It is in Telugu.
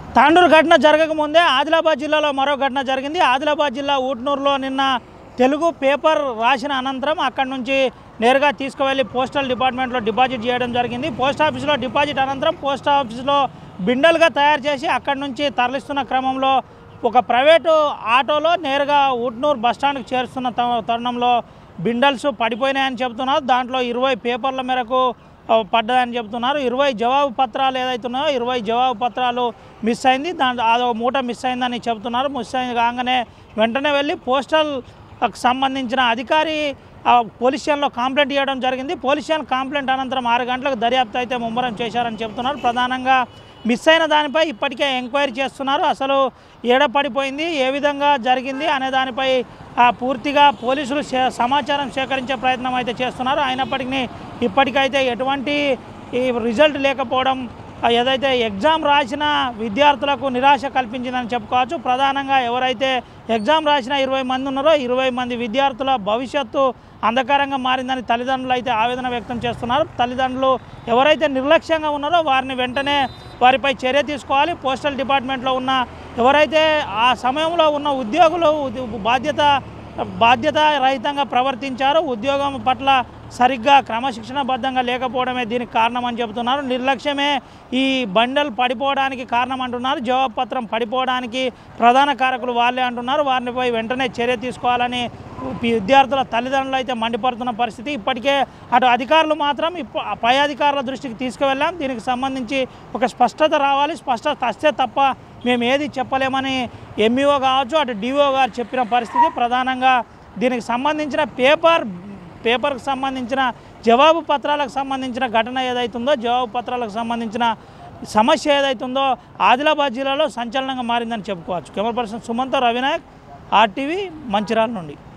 తాండూరు ఘటన జరగకముందే ఆదిలాబాద్ జిల్లాలో మరో ఘటన జరిగింది ఆదిలాబాద్ జిల్లా ఊట్నూరులో నిన్న తెలుగు పేపర్ రాసిన అనంతరం అక్కడి నుంచి నేరుగా తీసుకువెళ్ళి పోస్టల్ డిపార్ట్మెంట్లో డిపాజిట్ చేయడం జరిగింది పోస్ట్ ఆఫీస్లో డిపాజిట్ అనంతరం పోస్ట్ ఆఫీస్లో బిండలుగా తయారు చేసి అక్కడి నుంచి తరలిస్తున్న క్రమంలో ఒక ప్రైవేటు ఆటోలో నేరుగా ఉట్నూరు బస్టాండ్కి చేరుస్తున్న త- తరుణంలో బిండల్స్ పడిపోయినాయని చెబుతున్నారు దాంట్లో ఇరవై పేపర్ల మేరకు ఆ, పడ్డదని చెబుతున్నారు ఇరవై జవాబు పత్రాలు ఏదైతే ఉన్నాయో ఇరవై జవాబు పత్రాలు మిస్ అయింది దాంట్లో అదో మూట మిస్ అయిందని చెబుతున్నారు మిస్ అయింది కాగానే వెంటనే వెళ్ళి పోస్టల్ సంబంధించిన అధికారి ఆ పోలీస్ స్టేషన్లో కంప్లైంట్ చేయడం జరిగింది పోలీస్ స్టేషన్ కంప్లైంట్ అనంతరం ఆరు గంటలకు దర్యాప్తు అయితే ముమ్మరం చేశారని చెబుతున్నారు ప్రధానంగా మిస్ అయిన దానిపై ఇప్పటికే ఎంక్వైరీ చేస్తున్నారు అసలు ఏడ పడిపోయింది ఏ విధంగా జరిగింది అనే దానిపై ఆ, పూర్తిగా పోలీసులు సే- సమాచారం సేకరించే ప్రయత్నం అయితే చేస్తున్నారు అయినప్పటికీ ఇప్పటికైతే ఎటువంటి ఈ రిజల్ట్ లేకపోవడం ఆ, ఏదైతే ఎగ్జామ్ రాసిన విద్యార్థులకు నిరాశ కల్పించిందని చెప్పుకోవచ్చు ప్రధానంగా ఎవరైతే ఎగ్జామ్ రాసిన ఇరవై మంది ఉన్నారో ఇరవై మంది విద్యార్థుల భవిష్యత్తు అంధకారంగా మారిందని తల్లిదండ్రులు అయితే ఆవేదన వ్యక్తం చేస్తున్నారు తల్లిదండ్రులు ఎవరైతే నిర్లక్ష్యంగా ఉన్నారో వారిని వెంటనే వారిపై చర్య తీసుకోవాలి పోస్టల్ డిపార్ట్మెంట్లో ఉన్న ఎవరైతే ఆ సమయంలో ఉన్న ఉద్యోగులు ఉద్య- బాధ్యత బాధ్యత రహితంగా ప్రవర్తించారు ఉద్యోగం పట్ల సరిగ్గా క్రమశిక్షణబద్ధంగా లేకపోవడమే దీనికి కారణం అని చెబుతున్నారు నిర్లక్ష్యమే ఈ బండల్ పడిపోవడానికి కారణం అంటున్నారు జవాబు పత్రం పడిపోవడానికి ప్రధాన కారకులు వాళ్ళే అంటున్నారు వారిపై వెంటనే చర్య తీసుకోవాలని విద్యార్థుల తల్లిదండ్రులు అయితే మండిపడుతున్న పరిస్థితి ఇప్పటికే అటు అధికారులు మాత్రం ఇప్ప పై అధికారుల దృష్టికి తీసుకువెళ్ళాం దీనికి సంబంధించి ఒక స్పష్టత రావాలి స్పష్టత వస్తే తప్ప మేము ఏది చెప్పలేమని ఎంఈఓ కావచ్చు అటు డిఓ గారు చెప్పిన పరిస్థితి ప్రధానంగా దీనికి సంబంధించిన పేపర్ పేపర్కి సంబంధించిన జవాబు పత్రాలకు సంబంధించిన ఘటన ఏదైతుందో జవాబు పత్రాలకు సంబంధించిన సమస్య ఏదైతుందో ఆదిలాబాద్ జిల్లాలో సంచలనంగా మారిందని చెప్పుకోవచ్చు camera person Sumantha Ravinayak RTV Mancherial నుండి